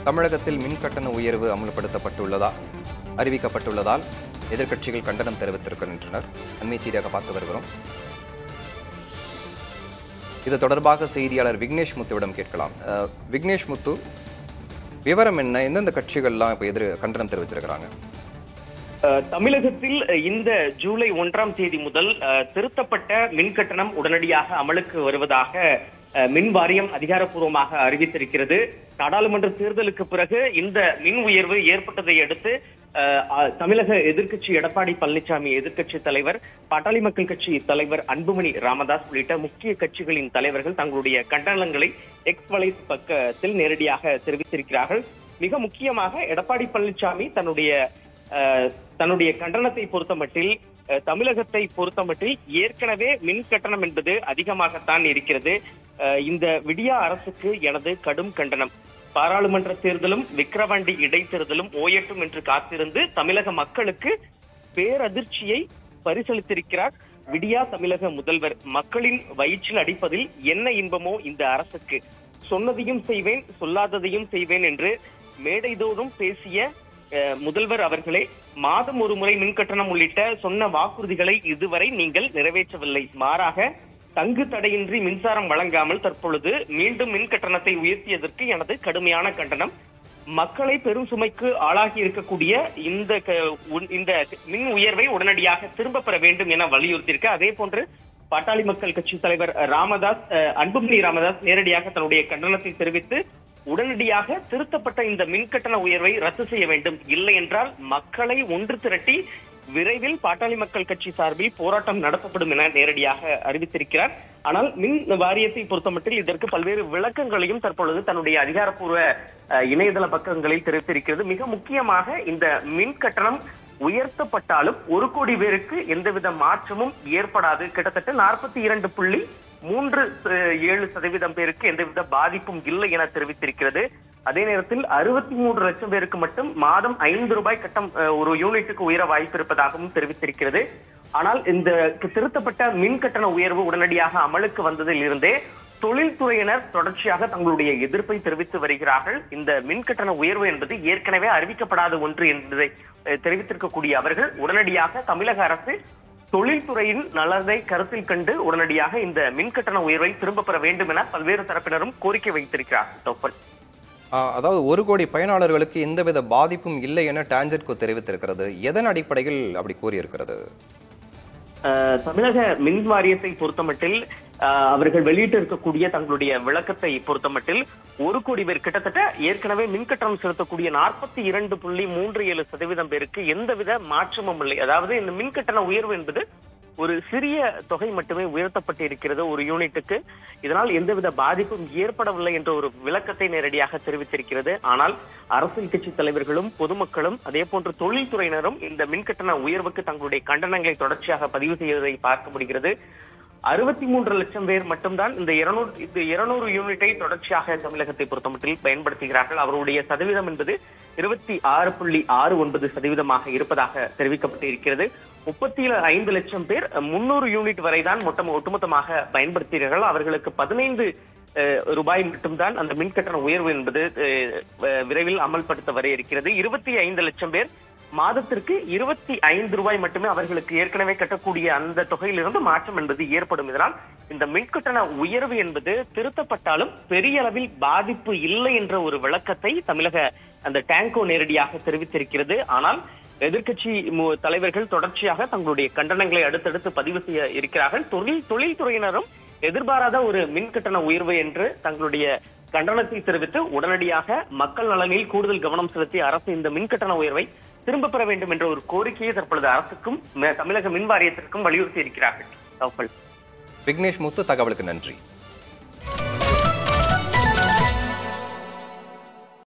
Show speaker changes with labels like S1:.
S1: தமிழகத்தில் மின் கட்டண உயர்வு அமல்படுத்தப்பட்டுள்ளதா அறிவிக்கப்பட்டுள்ளதால் எதிர்க்கட்சிகள் கண்டனம் தெரிவித்திருக்கின்றனர் அண்மை செய்தியாக பார்த்து வருகிறோம் இது தொடர்பாக செய்தியாளர் விக்னேஷ் முத்துவிடம் கேட்கலாம் அஹ், விக்னேஷ் முத்து விவரம் என்ன எந்தெந்த கட்சிகள்லாம் இப்போ எதிர் கண்டனம் தெரிவிச்சிருக்கிறாங்க
S2: அஹ், தமிழகத்தில் இந்த ஜூலை ஒன்றாம் தேதி முதல் அஹ், திருத்தப்பட்ட மின் கட்டணம் உடனடியாக அமலுக்கு வருவதாக அஹ், மின் வாரியம் அதிகாரப்பூர்வமாக அறிவித்திருக்கிறது நாடாளுமன்ற தேர்தலுக்கு பிறகு இந்த மின் உயர்வு ஏற்பட்டதை அடுத்து அஹ், அஹ், தமிழக எதிர்க்கட்சி எடப்பாடி பழனிசாமி எதிர்க்கட்சி தலைவர் பாட்டாளி மக்கள் கட்சி தலைவர் அன்புமணி ராமதாஸ் உள்ளிட்ட முக்கிய கட்சிகளின் தலைவர்கள் தங்களுடைய கண்டனங்களை எக்ஸ் வலை பக்கத்தில் நேரடியாக தெரிவித்திருக்கிறார்கள் மிக முக்கியமாக எடப்பாடி பழனிசாமி தன்னுடைய அஹ், தன்னுடைய கண்டனத்தை பொறுத்தமட்டில் அஹ், தமிழகத்தை பொறுத்தமட்டில் ஏற்கனவே மின் கட்டணம் என்பது அதிகமாகத்தான் இருக்கிறது அஹ், இந்த விடியா அரசுக்கு எனது கடும் கண்டனம் பாராளுமன்ற தேர்தலும் விக்கிரவாண்டி இடைத்தேர்தலும் ஓயட்டும் என்று காத்திருந்து தமிழக மக்களுக்கு பேரதிர்ச்சியை பரிசளித்திருக்கிறார் விடியா தமிழக முதல்வர் மக்களின் வயிற்றில் அடிப்பதில் என்ன இன்பமோ இந்த அரசுக்கு சொன்னதையும் செய்வேன் சொல்லாததையும் செய்வேன் என்று மேடைதோறும் பேசிய அஹ், முதல்வர் அவர்களே மாதம் ஒரு முறை மின் கட்டணம் உள்ளிட்ட சொன்ன வாக்குறுதிகளை இதுவரை நீங்கள் நிறைவேற்றவில்லை மாறாக தங்கு தடையின்றி மின்சாரம் வழங்காமல் தற்பொழுது மீண்டும் மின் கட்டணத்தை உயர்த்தியதற்கு எனது கடுமையான கண்டனம் மக்களை பெரும் சுமைக்கு ஆளாகி இருக்கக்கூடிய இந்த க- உன்- இந்த மின் உயர்வை உடனடியாக திரும்ப பெற வேண்டும் என வலியுறுத்தியிருக்க அதே போன்று பாட்டாளி மக்கள் கட்சி தலைவர் ராமதாஸ் அஹ், அன்புமணி ராமதாஸ் நேரடியாக தன்னுடைய கண்டனத்தை தெரிவித்து உடனடியாக திருத்தப்பட்ட இந்த மின் கட்டண உயர்வை ரத்து செய்ய வேண்டும் இல்லை என்றால் மக்களை ஒன்று திரட்டி விரைவில் பாட்டாளி மக்கள் கட்சி சார்பில் போராட்டம் நடத்தப்படும் என நேரடியாக அறிவித்திருக்கிறார் ஆனால் மின் வாரியத்தை பொறுத்தமட்டில் இதற்கு பல்வேறு விளக்கங்களையும் தற்பொழுது தன்னுடைய அதிகாரப்பூர்வ அஹ், இணையதள பக்கங்களில் தெரிவித்திருக்கிறது மிக முக்கியமாக இந்த மின் கட்டணம் உயர்த்தப்பட்டாலும் ஒரு கோடி பேருக்கு எந்தவித மாற்றமும் ஏற்படாது கிட்டத்தட்ட நாற்பத்தி இரண்டு புள்ளி மூன்று அஹ், ஏழு சதவீதம் பேருக்கு எந்தவித பாதிப்பும் இல்லை என தெரிவித்திருக்கிறது அதே நேரத்தில் அறுபத்தி மூன்று லட்சம் பேருக்கு மட்டும் மாதம் ஐந்து ரூபாய் கட்டம் அஹ், ஒரு யூனிட்டுக்கு உயர வாய்ப்பு இருப்பதாகவும் தெரிவித்திருக்கிறது ஆனால் இந்த திருத்தப்பட்ட மின் கட்டண உயர்வு உடனடியாக அமலுக்கு வந்ததில் இருந்தே தொழில்துறையினர் தொடர்ச்சியாக தங்களுடைய எதிர்ப்பை தெரிவித்து வருகிறார்கள் இந்த மின் கட்டண உயர்வு என்பது ஏற்கனவே அறிவிக்கப்படாத ஒன்று என்பதை அஹ், தெரிவித்திருக்கக்கூடிய அவர்கள் உடனடியாக தமிழக அரசு தொழில்துறையின் நலனை கருத்தில் கண்டு உடனடியாக இந்த மின் கட்டண உயர்வை திரும்ப பெற வேண்டும் என பல்வேறு தரப்பினரும் கோரிக்கை வைத்திருக்கிறார்கள் தோப்பல்
S1: ஆஹ், அதாவது ஒரு கோடி பயனாளர்களுக்கு எந்தவித பாதிப்பும் இல்லை என டான்ஜெட்கோ தெரிவித்திருக்கிறது எதன் அடிப்படையில் அப்படி கூறியிருக்கிறது
S2: அஹ், தமிழக மின் வாரியத்தை பொறுத்தமட்டில் அஹ், அவர்கள் வெளியிட்டு இருக்கக்கூடிய தங்களுடைய விளக்கத்தை பொறுத்தமட்டில் ஒரு கோடி பேர் கிட்டத்தட்ட ஏற்கனவே மின் கட்டணம் செலுத்தக்கூடிய நாற்பத்தி இரண்டு புள்ளி மூன்று ஏழு சதவீதம் பேருக்கு எந்தவித மாற்றமும் இல்லை அதாவது இந்த மின் கட்டண உயர்வு என்பது ஒரு சிறிய தொகை மட்டுமே உயர்த்தப்பட்டு இருக்கிறது ஒரு யூனிட்டுக்கு இதனால் எந்தவித பாதிப்பும் ஏற்படவில்லை என்ற ஒரு விளக்கத்தை நேரடியாக தெரிவித்திருக்கிறது ஆனால் அரசியல் கட்சி தலைவர்களும் பொதுமக்களும் அதே போன்று தொழில்துறையினரும் இந்த மின்கட்டண உயர்வுக்கு தங்களுடைய கண்டனங்களை தொடர்ச்சியாக பதிவு செய்வதை பார்க்க முடிகிறது அறுபத்தி மூன்று லட்சம் பேர் மட்டும்தான் இந்த இருநூறு இந்த இருநூறு யூனிட்டை தொடர்ச்சியாக தமிழகத்தை பொறுத்தமட்டில் பயன்படுத்துகிறார்கள் அவருடைய சதவீதம் என்பது இருபத்தி ஆறு புள்ளி ஆறு ஒன்பது சதவீதமாக இருப்பதாக தெரிவிக்கப்பட்டு இருக்கிறது முப்பத்தி ஐந்து லட்சம் பேர் முன்னூறு யூனிட் வரைதான் மொத்தம் ஒட்டுமொத்தமாக பயன்படுத்துகிறார்கள் அவர்களுக்கு பதினைந்து அஹ், ரூபாய் மட்டும்தான் அந்த மின் கட்டண உயர்வு என்பது அஹ், அஹ், விரைவில் அமல்படுத்த வர இருக்கிறது இருபத்தி ஐந்து லட்சம் பேர் மாதத்திற்கு இருபத்தி ஐந்து ரூபாய் மட்டுமே அவர்களுக்கு ஏற்கனவே கட்டக்கூடிய அந்த தொகையிலிருந்து மாற்றம் என்பது ஏற்படும் இதனால் இந்த மின்கட்டண உயர்வு என்பது திருத்தப்பட்டாலும் பெரிய அளவில் பாதிப்பு இல்லை என்ற ஒரு விளக்கத்தை தமிழக அந்த டேங்கோ நேரடியாக தெரிவித்திருக்கிறது ஆனால் எதிர்க்கட்சி மு- தலைவர்கள் தொடர்ச்சியாக தங்களுடைய கண்டனங்களை அடுத்தடுத்து பதிவு செய்ய இருக்கிறார்கள் தொழில் தொழில்துறையினரும் எதிர்பாராத ஒரு மின் கட்டண உயர்வு என்று தங்களுடைய கண்டனத்தை தெரிவித்து உடனடியாக மக்கள் நலனில் கூடுதல் கவனம் செலுத்தி அரசு இந்த மின் கட்டண உயர்வை திரும்ப பெற வேண்டும் என்ற ஒரு கோரிக்கையை தற்பொழுது அரசுக்கும் ம- தமிழக மின் வாரியத்திற்கும் வலியுறுத்தி இருக்கிறார்கள் தகவல்
S1: விக்னேஷ் முத்து தகவலுக்கு நன்றி